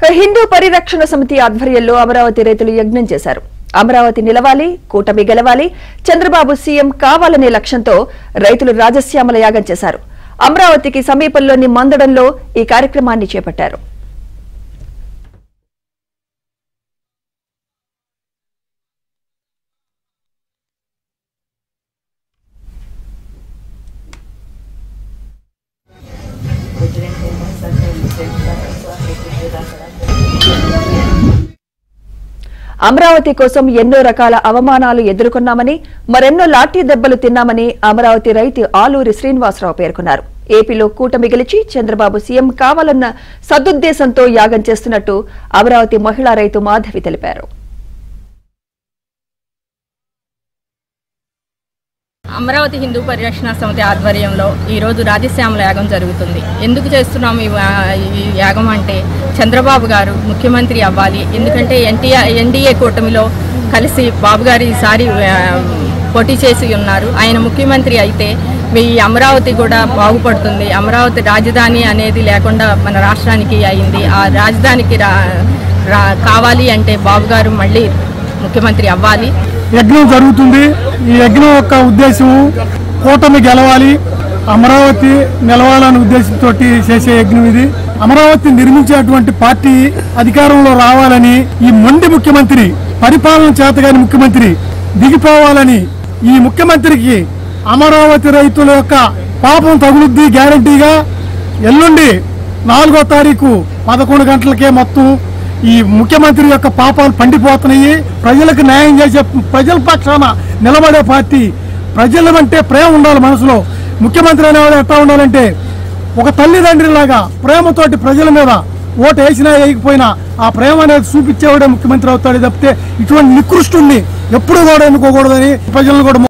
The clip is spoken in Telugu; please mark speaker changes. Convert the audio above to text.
Speaker 1: హిందూ పరిరక్షణ సమితి ఆధ్వర్యంలో అమరావతి రైతులు యజ్ఞం చేశారు అమరావతి నిలవాలి కూటమి గెలవాలి చంద్రబాబు సీఎం కావాలనే లక్ష్యంతో రైతులు రాజశ్యామల యాగం చేశారు అమరావతికి సమీపంలోని మందడంలో ఈ కార్యక్రమాన్ని చేపట్టారు అమరావతి కోసం ఎన్నో రకాల అవమానాలు ఎదుర్కొన్నామని మరెన్నో లాఠీ దెబ్బలు తిన్నామని అమరావతి రైతు ఆలూరి శ్రీనివాసరావు పేర్కొన్నారు ఏపీలో కూటమి గెలిచి చంద్రబాబు సీఎం కావాలన్న సదుద్దేశంతో యాగం చేస్తున్నట్టు అమరావతి మహిళా రైతు మాధవి తెలిపారు
Speaker 2: అమరావతి హిందూ పరిరక్షణ సమితి ఆధ్వర్యంలో ఈరోజు రాజశ్యామల యాగం జరుగుతుంది ఎందుకు చేస్తున్నాము ఈ వా- ఈ యాగం అంటే చంద్రబాబు గారు ముఖ్యమంత్రి అవ్వాలి ఎందుకంటే ఎన్టీఆర్ ఎన్డీఏ కూటమిలో కలిసి బాబు గారు ఈసారి ఆ, పోటీ చేసి ఉన్నారు ఆయన ముఖ్యమంత్రి అయితే ఈ అమరావతి కూడా బాగుపడుతుంది అమరావతి రాజధాని అనేది లేకుండా మన రాష్ట్రానికి అయింది ఆ రాజధానికి రా రా- కావాలి అంటే బాబు గారు మళ్ళీ ముఖ్యమంత్రి అవ్వాలి
Speaker 3: యజ్ఞం జరుగుతుంది ఈ యజ్ఞం యొక్క ఉద్దేశం కూటమి గెలవాలి అమరావతి నిలవాలనే ఉద్దేశంతో చేసే యజ్ఞం ఇది అమరావతి నిర్మించేటువంటి పార్టీ అధికారంలో రావాలని ఈ మొండి ముఖ్యమంత్రి పరిపాలన చేతగాని ముఖ్యమంత్రి దిగిపోవాలని ఈ ముఖ్యమంత్రికి అమరావతి రైతుల యొక్క పాపం తగులుద్ది గ్యారంటీగా ఎల్లుండి నాలుగో తారీఖు పదకొండు గంటలకే మొత్తం ఈ ముఖ్యమంత్రి యొక్క పాపాలు పండిపోతున్నాయి ప్రజలకు న్యాయం చేసే ప్రజల పక్షాన నిలబడే పార్టీ ప్రజల అంటే ప్రేమ ఉండాలి మనసులో ముఖ్యమంత్రి అనేవాడు ఎట్లా ఉండాలంటే ఒక తల్లిదండ్రిలాగా ప్రేమతోటి ప్రజల మీద ఓటు వేసినా వేయకపోయినా ఆ ప్రేమ అనేది చూపించేవాడే ముఖ్యమంత్రి అవుతాడు తప్పితే ఇటువంటి నికృష్టుణ్ణి ఎప్పుడు కూడా ఎన్నుకోకూడదని ప్రజలను కూడా